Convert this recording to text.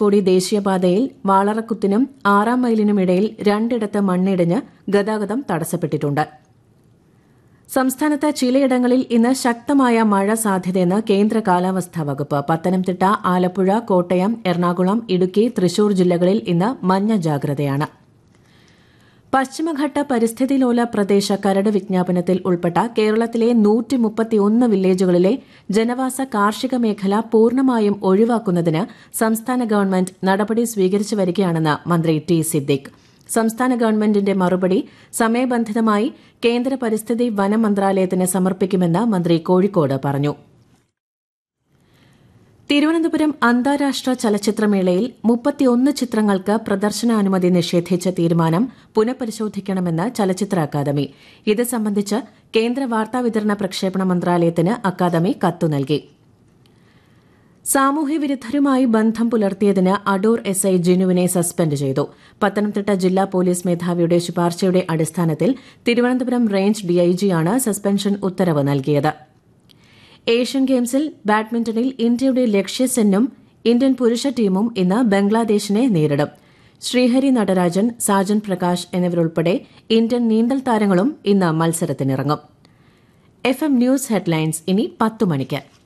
ധനുഷ്കോടി ദേശീയപാതയിൽ വാളറക്കുത്തിനും ആറാം മൈലിനുമിടയിൽ രണ്ടിടത്ത് മണ്ണിടിഞ്ഞ് ഗതാഗതം തടസ്സപ്പെട്ടിട്ടുണ്ട് സംസ്ഥാനത്ത് ചിലയിടങ്ങളിൽ ഇന്ന് ശക്തമായ മഴ സാധ്യതയെന്ന് കേന്ദ്ര കാലാവസ്ഥാ വകുപ്പ് പത്തനംതിട്ട ആലപ്പുഴ കോട്ടയം എറണാകുളം ഇടുക്കി തൃശൂർ ജില്ലകളിൽ ഇന്ന് മഞ്ഞ ജാഗ്രതയാണ് പശ്ചിമഘട്ട പരിസ്ഥിതിലോല പ്രദേശ കരട് വിജ്ഞാപനത്തിൽ ഉൾപ്പെട്ട കേരളത്തിലെ നൂറ്റി മുപ്പത്തിയൊന്ന് വില്ലേജുകളിലെ ജനവാസ കാർഷിക മേഖല പൂർണ്ണമായും ഒഴിവാക്കുന്നതിന് സംസ്ഥാന ഗവൺമെന്റ് നടപടി സ്വീകരിച്ചു വരികയാണെന്ന് മന്ത്രി ടി സിദ്ദിഖ് സംസ്ഥാന ഗവൺമെന്റിന്റെ മറുപടി സമയബന്ധിതമായി കേന്ദ്ര പരിസ്ഥിതി വനം മന്ത്രാലയത്തിന് സമർപ്പിക്കുമെന്ന് മന്ത്രി കോഴിക്കോട് പറഞ്ഞു തിരുവനന്തപുരം അന്താരാഷ്ട്ര ചലച്ചിത്രമേളയിൽ മുപ്പത്തിയൊന്ന് ചിത്രങ്ങൾക്ക് പ്രദർശനാനുമതി നിഷേധിച്ച തീരുമാനം പുനഃപരിശോധിക്കണമെന്ന് ചലച്ചിത്ര അക്കാദമി ഇത് സംബന്ധിച്ച് കേന്ദ്ര വാർത്താവിതരണ പ്രക്ഷേപണ മന്ത്രാലയത്തിന് അക്കാദമി കത്തു നൽകി സാമൂഹ്യവിരുദ്ധരുമായി ബന്ധം പുലർത്തിയതിന് അടൂർ എസ് ഐ ജിനുവിനെ സസ്പെൻഡ് ചെയ്തു പത്തനംതിട്ട ജില്ലാ പോലീസ് മേധാവിയുടെ ശുപാർശയുടെ അടിസ്ഥാനത്തിൽ തിരുവനന്തപുരം റേഞ്ച് ഡിഐജിയാണ് സസ്പെൻഷൻ ഉത്തരവ് നൽകിയത് ഏഷ്യൻ ഗെയിംസിൽ ബാഡ്മിന്റണിൽ ഇന്ത്യയുടെ ലക്ഷ്യസെന്നും ഇന്ത്യൻ പുരുഷ ടീമും ഇന്ന് ബംഗ്ലാദേശിനെ നേരിടും ശ്രീഹരി നടരാജൻ സാജൻ പ്രകാശ് എന്നിവരുൾപ്പെടെ ഇന്ത്യൻ നീന്തൽ താരങ്ങളും ഇന്ന് മത്സരത്തിനിറങ്ങും എഫ് എം ന്യൂസ് ഹെഡ്ലൈൻസ് ഇനി പത്ത് മണിക്ക്